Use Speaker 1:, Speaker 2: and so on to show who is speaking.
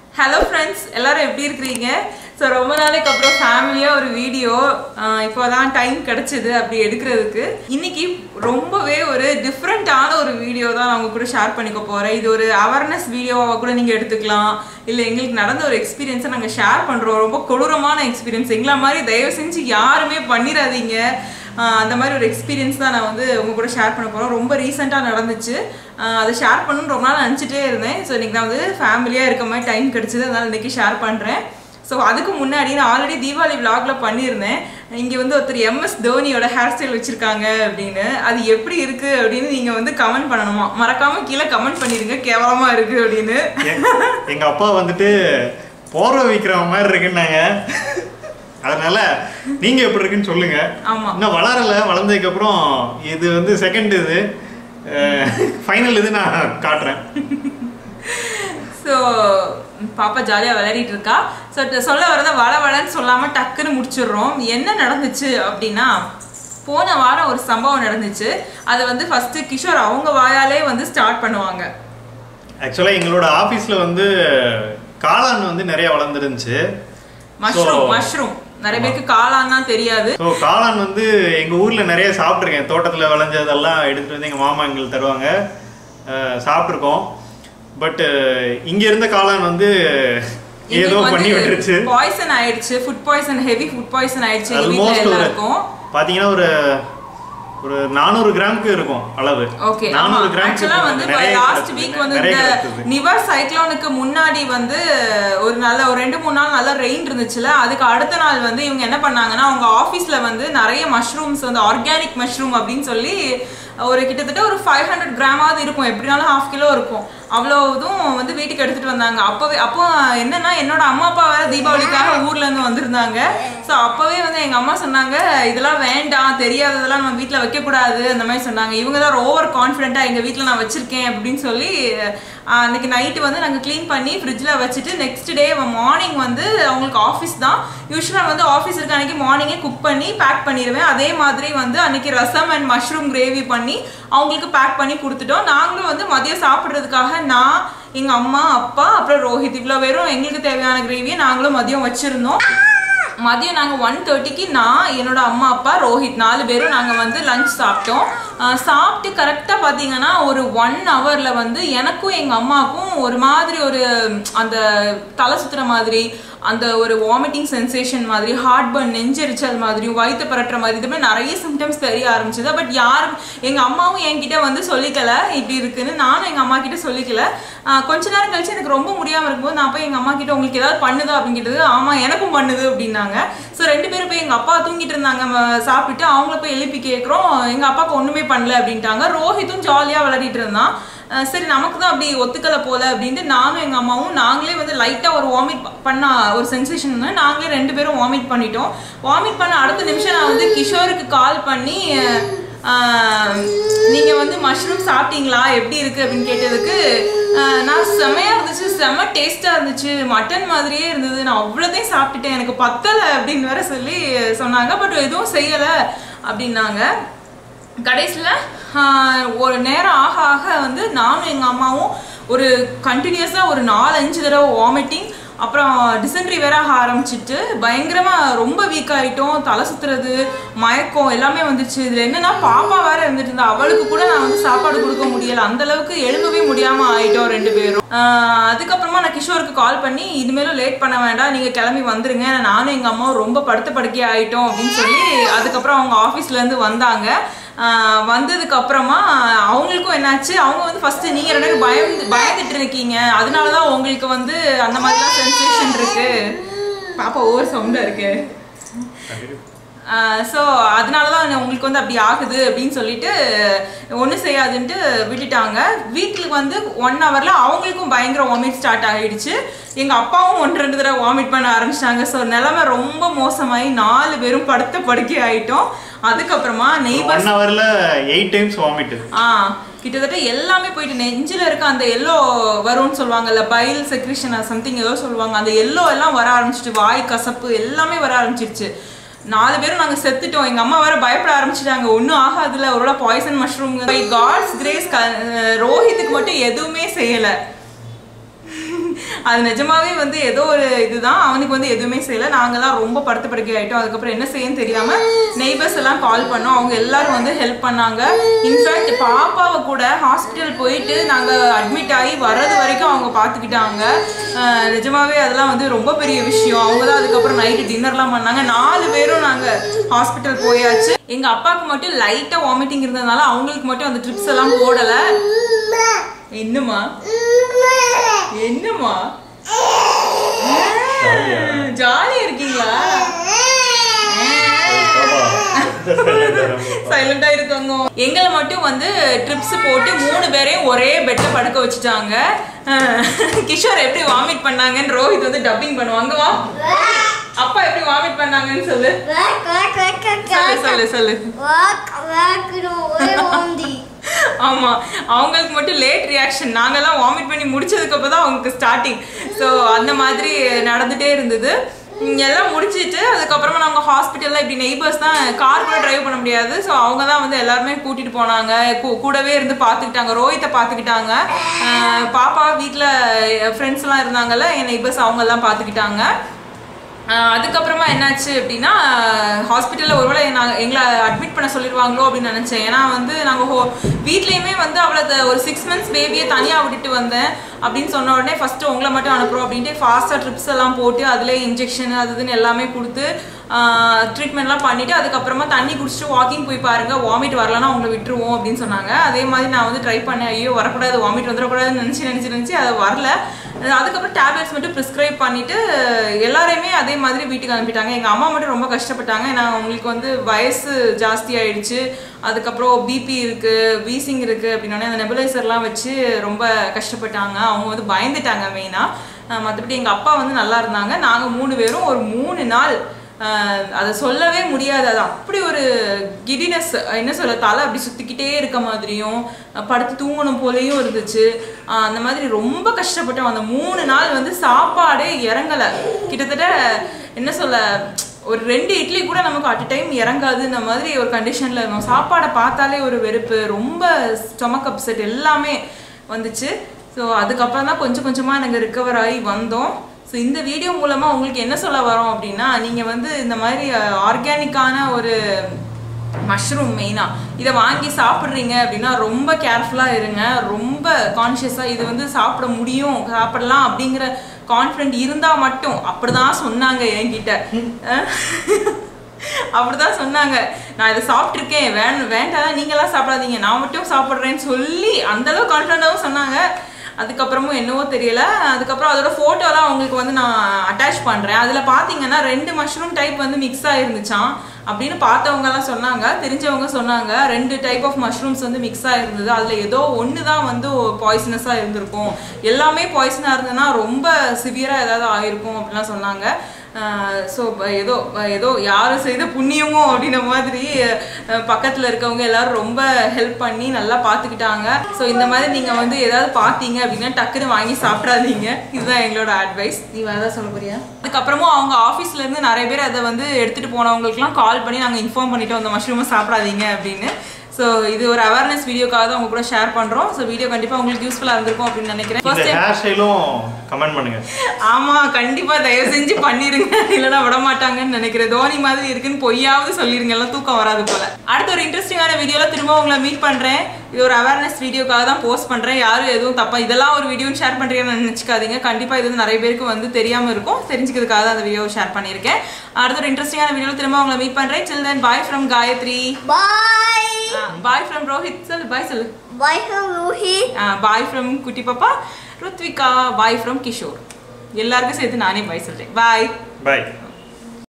Speaker 1: Hello friends எல்லாரும் எப்படி இருக்கிறீங்க ஸோ ரொம்ப நாளைக்கு அப்புறம் ஃபேமிலியாக ஒரு வீடியோ இப்போ தான் டைம் கிடச்சிது அப்படி எடுக்கிறதுக்கு இன்னைக்கு ரொம்பவே ஒரு டிஃப்ரெண்ட்டான ஒரு வீடியோ தான் நான் உங்க கூட ஷேர் பண்ணிக்க போகிறேன் இது ஒரு அவேர்னஸ் வீடியோவாக கூட நீங்கள் எடுத்துக்கலாம் இல்லை எங்களுக்கு நடந்த ஒரு எக்ஸ்பீரியன்ஸை நாங்கள் ஷேர் பண்ணுறோம் ரொம்ப கொடூரமான எக்ஸ்பீரியன்ஸ் எங்களை மாதிரி தயவு செஞ்சு யாருமே பண்ணிடாதீங்க ஆஹ் அந்த மாதிரி ஒரு எக்ஸ்பீரியன்ஸ் தான் நான் வந்து உங்க கூட ஷேர் பண்ண போகிறோம் ரொம்ப ரீசெண்டாக நடந்துச்சு ஆஹ் அதை ஷேர் பண்ணணும்னு ரொம்ப நாள் நினச்சிட்டே இருந்தேன் ஸோ இன்றைக்கி நான் வந்து ஃபேமிலியாக இருக்க மாதிரி டைம் கிடச்சிது அதனால் இன்றைக்கி ஷேர் பண்ணுறேன் ஸோ அதுக்கு முன்னாடி நான் ஆல்ரெடி தீபாவளி vlogல பண்ணியிருந்தேன் இங்கே வந்து ஒருத்தர் எம்எஸ் தோனியோட ஹேர் ஸ்டைல் வச்சுருக்காங்க அப்படின்னு அது எப்படி இருக்குது அப்படின்னு நீங்கள் வந்து கமெண்ட் பண்ணணுமா மறக்காமல் கீழே கமெண்ட் பண்ணிடுங்க கேவலமாக இருக்குது அப்படின்னு
Speaker 2: எ- எங்க அப்பா வந்துட்டு போற வைக்கிற மாதிரி இருக்குன்னாங்க அதனால நீங்க எப்படி இருக்குன்னு சொல்லுங்க
Speaker 1: ஆமா.
Speaker 2: இன்னும் வளரல வளர்ந்ததுக்கு அப்புறம் இது வந்து செகண்ட் இது ஃபைனல் இது நான் காட்டுறேன்
Speaker 1: ஸோ பாப்பா ஜாலியாக விளையாடிட்டு இருக்கா ஸோ சொல்ல வரத வள வளன்னு சொல்லாமல் டக்குன்னு முடிச்சிடுறோம் என்ன நடந்துச்சு அப்படின்னா போன வாரம் ஒரு சம்பவம் நடந்துச்சு அதை வந்து ஃபர்ஸ்ட் கிஷோர் அவங்க வாயாலே வந்து ஸ்டார்ட் பண்ணுவாங்க
Speaker 2: ஆக்சுவலா எங்களோட ஆபீஸ்ல வந்து காளான் வந்து நிறைய வளர்ந்துருந்துச்சு
Speaker 1: மஷ்ரூம்
Speaker 2: So-
Speaker 1: மஷ்ரூம் நிறைய பேருக்கு காளான்னா தெரியாது
Speaker 2: ஸோ காளான் வந்து எங்க ஊர்ல நிறைய சாப்பிட்ருக்கேன் தோட்டத்துல விளைஞ்சதெல்லாம் எடுத்துட்டு வந்து எங்க மாமா எங்களுக்கு தருவாங்க அஹ், சாப்பிட்ருக்கோம் பட் இங்க இருந்த காளான் வந்து ஏதோ பண்ணி விட்டுருச்சு
Speaker 1: பாய்சன் ஆயிடுச்சு food poison heavy food poison ஆயிடுச்சு எங்க வீட்ல
Speaker 2: ஆல்மோஸ்ட் ஒரு
Speaker 1: எல்லாருக்கும்
Speaker 2: பாத்தீங்கன்னா ஒரு ஒரு நானூறு கிராமுக்கு இருக்கும் அளவு
Speaker 1: ஓகே ஆமா
Speaker 2: நானூறு கிராமுக்கு
Speaker 1: ஆக்சுவலா
Speaker 2: இருக்கும்.
Speaker 1: வந்து
Speaker 2: நிறைய
Speaker 1: லாஸ்ட்
Speaker 2: கிடக்குது.
Speaker 1: வீக் வந்து
Speaker 2: நிறைய
Speaker 1: இந்த
Speaker 2: கிடக்குது.
Speaker 1: நிவர் சைக்ளோனுக்கு முன்னாடி வந்து ஒரு நல்ல ஒரு ரெண்டு மூணு நாள் நல்ல ரெயின் இருந்துச்சுல அதுக்கு அடுத்த நாள் வந்து இவங்க என்ன பண்ணாங்கன்னா அவங்க ஆபீஸ்ல வந்து நிறைய மஷ்ரூம்ஸ் வந்து ஆர்கானிக் மஷ்ரூம் அப்படின்னு சொல்லி ஒரு கிட்டத்தட்ட ஒரு ஃபைவ் ஹண்ட்ரட் கிராமாவது இருக்கும் எப்படினாலும் ஹாஃப் கிலோ இருக்கும் அவ்வளோ இதுவும் வந்து வீட்டுக்கு எடுத்துட்டு வந்தாங்க அப்பவே அப்போ என்னன்னா என்னோட அம்மா அப்பா வேற தீபாவளிக்காக ஊர்ல இருந்து வந்திருந்தாங்க ஸோ அப்பவே வந்து எங்க அம்மா சொன்னாங்க இதெல்லாம் வேண்டாம் தெரியாததெல்லாம் நம்ம வீட்டில் வைக்கக்கூடாது அந்த மாதிரி சொன்னாங்க இவங்க தான் ஓவர் கான்ஃபிடென்ட்டா எங்க வீட்டில் நான் வச்சிருக்கேன் அப்படின்னு சொல்லி ஆஹ், அன்னைக்கு நைட்டு வந்து நாங்கள் க்ளீன் பண்ணி ஃப்ரிட்ஜில் வச்சுட்டு நெக்ஸ்ட் டே மார்னிங் வந்து அவங்களுக்கு ஆஃபீஸ் தான் யூஸ்வலாக வந்து ஆஃபீஸ் இருக்க அன்னைக்கு மார்னிங்கே குக் பண்ணி பேக் பண்ணிடுவேன் அதே மாதிரி வந்து அன்னைக்கு ரசம் அண்ட் மஷ்ரூம் கிரேவி பண்ணி அவங்களுக்கு பேக் பண்ணி கொடுத்துட்டோம் நாங்களும் வந்து மதியம் சாப்பிட்றதுக்காக நான் எங்கள் அம்மா அப்பா அப்புறம் ரோஹித் இவ்வளோ பேரும் எங்களுக்கு தேவையான கிரேவியை நாங்களும் மதியம் வச்சுருந்தோம் மதியம் நாங்கள் ஒன் தேர்ட்டிக்கு நான் என்னோட அம்மா அப்பா ரோஹித் நாலு பேரும் நாங்கள் வந்து லஞ்ச் சாப்பிட்டோம் அஹ் சாப்பிட்டு கரெக்டாக பார்த்தீங்கன்னா ஒரு ஒன் ஹவரில் வந்து எனக்கும் எங்கள் அம்மாவுக்கும் ஒரு மாதிரி ஒரு ம், அந்த தலை சுத்துற மாதிரி அந்த ஒரு வாமிட்டிங் சென்சேஷன் மாதிரி ஹார்ட் பர்ன் நெஞ்செரிச்சல் மாதிரியும் வயிற்று பரட்டுற மாதிரி இது மாதிரி நிறைய சிம்டம்ஸ் தெரிய ஆரம்பிச்சது பட் யாரும் எங்கள் அம்மாவும் என்கிட்ட வந்து சொல்லிக்கல இப்படி இருக்குன்னு நானும் எங்கள் அம்மா கிட்ட சொல்லிக்கல ஆஹ் கொஞ்ச நேரம் கழிச்சு எனக்கு ரொம்ப முடியாமல் இருக்கும்போது நான் போய் எங்கள் அம்மா கிட்ட உங்களுக்கு ஏதாவது பண்ணுதா அப்படின்னு கேட்டது ஆமாம் எனக்கும் பண்ணுது அப்படின்னாங்க ஸோ ரெண்டு பேரும் போய் எங்கள் அப்பா தூங்கிட்டு இருந்தாங்க ம- சாப்பிட்டுட்டு அவங்கள போய் எழுப்பி கேட்குறோம் எங்கள் அப்பாவுக்கு ஒன்றுமே பண்ணல அப்படின்ட்டாங்க ரோஹித்தும் ஜாலியாக விளையாடிட்டு இருந்தான் அஹ் சரி நமக்கு தான் அப்படி ஒத்துக்கல போல அப்படின்ட்டு நானும் எங்கள் அம்மாவும் நாங்களே வந்து லைட்டாக ஒரு வாமிட் பண்ண ஒரு சென்சேஷன் நாங்களே ரெண்டு பேரும் வாமிட் பண்ணிட்டோம் வாமிட் பண்ண அடுத்த நிமிஷம் நான் வந்து கிஷோருக்கு கால் பண்ணி அஹ், நீங்க வந்து மஷ்ரூம் சாப்பிட்டீங்களா எப்படி இருக்கு அப்படின்னு கேட்டதுக்கு அஹ், நான் செமையா இருந்துச்சு செம டேஸ்டா இருந்துச்சு மட்டன் மாதிரியே இருந்தது நான் அவ்வளோதையும் சாப்பிட்டுட்டேன் எனக்கு பத்தலை அப்படின்னு வேற சொல்லி சொன்னாங்க பட் எதுவும் செய்யலை அப்படின்னாங்க கடைசியில் ஒரு நேரம் ஆக ஆக வந்து நானும் எங்கள் அம்மாவும் ஒரு கண்டினியூஸாக ஒரு நாலஞ்சு தடவை வாமிட்டிங் அப்புறம் டிசென்ட்ரி வேற ஆக ஆரம்பிச்சிட்டு பயங்கரமாக ரொம்ப வீக் ஆகிட்டோம் தலை சுத்துறது மயக்கம் எல்லாமே வந்துச்சு இதில் என்னன்னா பாப்பா வேற இருந்துட்டு இருந்தா அவளுக்கு கூட நான் வந்து சாப்பாடு கொடுக்க முடியல அந்த அளவுக்கு எழும்பவே முடியாமல் ஆயிட்டோம் ரெண்டு பேரும் ஆஹ் அதுக்கப்புறமா நான் கிஷோருக்கு கால் பண்ணி இனிமேலும் லேட் பண்ண வேண்டாம் நீங்கள் கிளம்பி வந்துருங்க நானும் எங்கள் அம்மாவும் ரொம்ப படுத்த படுக்கை ஆயிட்டோம் அப்படின்னு சொல்லி அதுக்கப்புறம் அவங்க ஆஃபீஸ்லேருந்து வந்தாங்க ஆஹ் வந்ததுக்கு அப்புறமா அவங்களுக்கும் என்னாச்சு அவங்க வந்து ஃபர்ஸ்ட் நீங்க ரெண்டு பேரும் பயந்து பயந்துட்டு இருக்கீங்க அதனால தான் உங்களுக்கு வந்து அந்த மாதிரிலாம் சென்சேஷன் இருக்கு பாப்பா ஓவர் சவுண்டா இருக்கு ஸோ அதனால தான் உங்களுக்கு வந்து அப்படி ஆகுது அப்படின்னு சொல்லிட்டு ஒன்றும் செய்யாதுன்ட்டு விட்டுட்டாங்க வீட்டுக்கு வந்து ஒன் ஹவரில் அவங்களுக்கும் பயங்கர வாமிட் ஸ்டார்ட் ஆகிடுச்சு எங்கள் அப்பாவும் ஒன்று ரெண்டு தடவை வாமிட் பண்ண ஆரம்பிச்சிட்டாங்க ஸோ நிலைமை ரொம்ப மோசமாகி நாலு பேரும் படுத்த படுக்கை ஆயிட்டோம் அதுக்கப்புறமா நெய்பர்ஸ்
Speaker 2: ஒன் ஹவர்ல எயிட் டைம்ஸ் வாமிட்
Speaker 1: ஆ கிட்டத்தட்ட எல்லாமே போயிட்டு நெஞ்சில இருக்க அந்த எல்லோ வரும்னு சொல்லுவாங்கல்ல பைல் செக்ரிஷன் சம்திங் ஏதோ சொல்லுவாங்க அந்த எல்லோ எல்லாம் வர ஆரம்பிச்சிட்டு வாய் கசப்பு எல்லாமே வர ஆரம்பிச்சிருச்சு நாலு பேரும் நாங்க செத்துட்டோம் எங்க அம்மா வேற பயப்பட ஆரம்பிச்சிட்டாங்க ஒன்றும் ஆகாதுல ஒருவேளை poison mushroom by God's grace ரோஹித்துக்கு மட்டும் எதுவுமே செய்யல அது நிஜமாவே வந்து ஏதோ ஒரு இதுதான் அவனுக்கு வந்து எதுவுமே செய்யல நாங்கெல்லாம் ரொம்ப படுத்த படுக்கை ஆயிட்டோம் அதுக்கப்புறம் என்ன செய்யன்னு தெரியாம நெய்பர்ஸ் எல்லாம் கால் பண்ணோம் அவங்க எல்லாரும் வந்து ஹெல்ப் பண்ணாங்க இன்ஃபேக்ட் பாப்பாவை கூட ஹாஸ்பிட்டல் போயிட்டு நாங்க அட்மிட் ஆகி வர்றது வரைக்கும் அவங்க பார்த்துக்கிட்டாங்க அஹ் நிஜமாவே அதெல்லாம் வந்து ரொம்ப பெரிய விஷயம் அவங்க தான் அதுக்கப்புறம் நைட்டு டின்னர்லாம் பண்ணாங்க நாலு பேரும் நாங்க ஹாஸ்பிட்டல் போயாச்சு எங்க அப்பாவுக்கு மட்டும் லைட்டா வாமிட்டிங் இருந்ததுனால அவங்களுக்கு மட்டும் அந்த ட்ரிப்ஸ் எல்லாம் போடல என்னம்மா என்னம்மா ஜாலியா இருக்கீங்களா சைலண்டா இருக்காங்க எங்களை மட்டும் வந்து ட்ரிப்ஸ் போட்டு மூணு பேரையும் ஒரே பெட்ல படுக்க வச்சுட்டாங்க அஹ் கிஷோர் எப்படி வாமிட் பண்ணாங்கன்னு ரோஹித் வந்து டப்பிங் பண்ணுவாங்க வா அப்பா எப்படி வாமிட் பண்ணாங்கன்னு சொல்லு சொல்லு சொல்லு சொல்லு ஆமா அவங்களுக்கு மட்டும் லேட் ரியாக்ஷன் நாங்கெல்லாம் வாமிட் பண்ணி முடிச்சதுக்கு அப்புறம் தான் அவங்களுக்கு ஸ்டார்டிங் ஸோ அந்த மாதிரி நடந்துட்டே இருந்தது உம் எல்லாம் முடிச்சிட்டு அதுக்கப்புறமா நாங்கள் ஹாஸ்பிட்டலில் இப்படி நெய்பர்ஸ் தான் கார் கூட டிரைவ் பண்ண முடியாது ஸோ அவங்க தான் வந்து எல்லாருமே கூட்டிட்டு போனாங்க கூ- கூடவே இருந்து பார்த்துக்கிட்டாங்க ரோஹித்தை பார்த்துக்கிட்டாங்க அஹ் பாப்பா வீட்டில் ஃப்ரெண்ட்ஸ்லாம் இருந்தாங்கல்ல என் நெய்பர்ஸ் அவங்க எல்லாம் பார்த்துக்கிட்டாங்க ஆஹ் அதுக்கப்புறமா என்னாச்சு அப்படின்னா ஹாஸ்பிட்டலில் ஒருவேளை நான் எங்களை அட்மிட் பண்ண சொல்லிடுவாங்களோ அப்படின்னு நினச்சேன் ஏன்னா வந்து நாங்கள் ஹோ வீட்லேயுமே வந்து அவளை த- ஒரு சிக்ஸ் மந்த்ஸ் பேபியை தனியாக விட்டுட்டு வந்தேன் அப்படின்னு சொன்ன உடனே ஃபஸ்ட்டு உங்களை மட்டும் அனுப்புகிறோம் அப்படின்ட்டு ஃபாஸ்ட்டாக ட்ரிப்ஸ் எல்லாம் போட்டு அதிலே இன்ஜெக்ஷன் அது இதுன்னு எல்லாமே கொடுத்து ட்ரீட்மெண்ட்லாம் பண்ணிவிட்டு அதுக்கப்புறமா தண்ணி குடிச்சிட்டு வாக்கிங் போய் பாருங்க வாமிட் வரலன்னா உங்களை விட்டுருவோம் அப்படின்னு சொன்னாங்க அதே மாதிரி நான் வந்து ட்ரை பண்ணேன் ஐயோ வரக்கூடாது வாமிட் வந்துடக்கூடாதுன்னு நினச்சி நினச்சி நினச்சி அது வரல அதுக்கப்புறம் டேப்லெட்ஸ் மட்டும் ப்ரிஸ்கிரைப் பண்ணிட்டு எல்லாரையுமே அதே மாதிரி வீட்டுக்கு அனுப்பிட்டாங்க எங்கள் அம்மா மட்டும் ரொம்ப கஷ்டப்பட்டாங்க ஏன்னா அவங்களுக்கு வந்து வயசு ஜாஸ்தி ஆயிடுச்சு அதுக்கப்புறம் பிபி இருக்கு வீசிங் இருக்கு அப்படின்னோடனே அந்த நெபுலைசர்லாம் வச்சு ரொம்ப கஷ்டப்பட்டாங்க அவங்க வந்து பயந்துட்டாங்க மெயினாக மற்றபடி எங்கள் அப்பா வந்து நல்லா இருந்தாங்க நாங்கள் மூணு பேரும் ஒரு மூணு நாள் ஆஹ் அதை சொல்லவே முடியாது அது அப்படி ஒரு கிடினஸ் என்ன சொல்ல தலை அப்படி சுத்திக்கிட்டே இருக்க மாதிரியும் அஹ் படுத்து தூங்கணும் போலேயும் இருந்துச்சு ஆஹ் அந்த மாதிரி ரொம்ப கஷ்டப்பட்டோம் அந்த மூணு நாள் வந்து சாப்பாடே இறங்கல கிட்டத்தட்ட என்ன சொல்ல ஒரு ரெண்டு இட்லி கூட நமக்கு அட் டைம் இறங்காதுன்ற மாதிரி ஒரு கண்டிஷன்ல இருந்தோம் சாப்பாடை பார்த்தாலே ஒரு வெறுப்பு ரொம்ப ஸ்டொமக் அப்செட் எல்லாமே வந்துச்சு ஸோ அதுக்கப்புறம் தான் கொஞ்சம் கொஞ்சமாக நாங்கள் ரிக்கவர் ஆகி வந்தோம் ஸோ இந்த வீடியோ மூலமாக உங்களுக்கு என்ன சொல்ல வரோம் அப்படின்னா நீங்கள் வந்து இந்த மாதிரி ஆர்கானிக்கான ஒரு மஷ்ரூம் மெயினாக இதை வாங்கி சாப்பிட்றீங்க அப்படின்னா ரொம்ப கேர்ஃபுல்லாக இருங்க ரொம்ப கான்ஷியஸாக இது வந்து சாப்பிட முடியும் சாப்பிடலாம் அப்படிங்கிற கான்ஃபிடென்ட் இருந்தால் மட்டும் அப்படிதான் சொன்னாங்க என்கிட்ட அஹ் அப்படிதான் சொன்னாங்க நான் இதை சாப்பிட்ருக்கேன் வேணும் வேண்டாம் நீங்களாம் சாப்பிடாதீங்க நான் மட்டும் சாப்பிட்றேன்னு சொல்லி அந்த அளவு கான்ஃபிடண்டாகவும் சொன்னாங்க அதுக்கப்புறமும் என்னவோ தெரியல அதுக்கப்புறம் அதோட ஃபோட்டோலாம் உங்களுக்கு வந்து நான் அட்டாச் பண்ணுறேன் அதில் பார்த்தீங்கன்னா ரெண்டு மஷ்ரூம் டைப் வந்து மிக்ஸ் ஆயிருந்துச்சாம் அப்படின்னு பார்த்தவங்கலாம் சொன்னாங்க தெரிஞ்சவங்க சொன்னாங்க ரெண்டு டைப் ஆஃப் மஷ்ரூம்ஸ் வந்து மிக்ஸ் ஆயிருந்தது அதில் ஏதோ ஒன்று தான் வந்து பாய்சனஸாக இருந்திருக்கும் எல்லாமே பாய்சனாக இருந்ததுன்னா ரொம்ப சிவியராக ஏதாவது ஆயிருக்கும் அப்படிலாம் சொன்னாங்க ஸோ ஏதோ ஏதோ யார் செய்த புண்ணியமோ அப்படின்ற மாதிரி அஹ், பக்கத்துல இருக்கவங்க எல்லாரும் ரொம்ப ஹெல்ப் பண்ணி நல்லா பார்த்துக்கிட்டாங்க ஸோ இந்த மாதிரி நீங்க வந்து ஏதாவது பார்த்தீங்க அப்படின்னா டக்குன்னு வாங்கி சாப்பிடாதீங்க இதுதான் எங்களோட அட்வைஸ் நீ வேற ஏதாவது சொல்ல போறியா அதுக்கப்புறமும் அவங்க ஆஃபீஸ்ல இருந்து நிறைய பேர் அதை வந்து எடுத்துட்டு போனவங்களுக்குலாம் கால் பண்ணி நாங்கள் இன்ஃபார்ம் பண்ணிட்டோம் அந்த மஷ்ரூமை சாப்பிடாதீங்க அப்படின்னு ஸோ இது ஒரு அவேர்னஸ் வீடியோக்காக தான் உங்க கூட ஷேர் பண்றோம் ஸோ வீடியோ கண்டிப்பா உங்களுக்கு யூஸ்ஃபுல்லா இருந்திருக்கும் அப்படின்னு நினைக்கிறேன்
Speaker 2: இந்த
Speaker 1: ஃபர்ஸ்ட் டைம்
Speaker 2: ஹேர் ஸ்டைலும் கமெண்ட் பண்ணுங்க
Speaker 1: ஆமா கண்டிப்பா தயவு செஞ்சு பண்ணிருங்க இல்லைன்னா விட மாட்டாங்கன்னு நினைக்கிறேன் தோனி மாதிரி இருக்குன்னு பொய்யாவது சொல்லிருங்க எல்லாம் தூக்கம் வராது போல அடுத்த ஒரு இன்ட்ரெஸ்டிங்கான வீடியோல திரும்ப உங்களை மீட் பண்றேன் இது ஒரு அவேர்னஸ் வீடியோக்காக தான் போஸ்ட் பண்றேன் யாரும் எதுவும் தப்பா இதெல்லாம் ஒரு வீடியோ ஷேர் பண்றீங்கன்னு நினைச்சுக்காதீங்க கண்டிப்பா இது வந்து நிறைய பேருக்கு வந்து தெரியாம இருக்கும் தெரிஞ்சுக்கிறதுக்காக தான் அந்த வீடியோ ஷேர் பண்ணியிருக்கேன் அடுத்த ஒரு இன்ட்ரெஸ்டிங்கான வீடியோல திரும்ப உங்களை மீட் பண்றேன் chill then bye from Gayathri
Speaker 3: Bye.
Speaker 1: Bye from Rohith சொல்லு பாய் சொல்லு
Speaker 3: Bye from Ruhi.
Speaker 1: Bye from குட்டி பாப்பா ருத்விகா பாய் ஃப்ரம் கிஷோர் எல்லாருக்கும் சேர்த்து நானே பாய் சொல்றேன் பாய்
Speaker 2: பாய்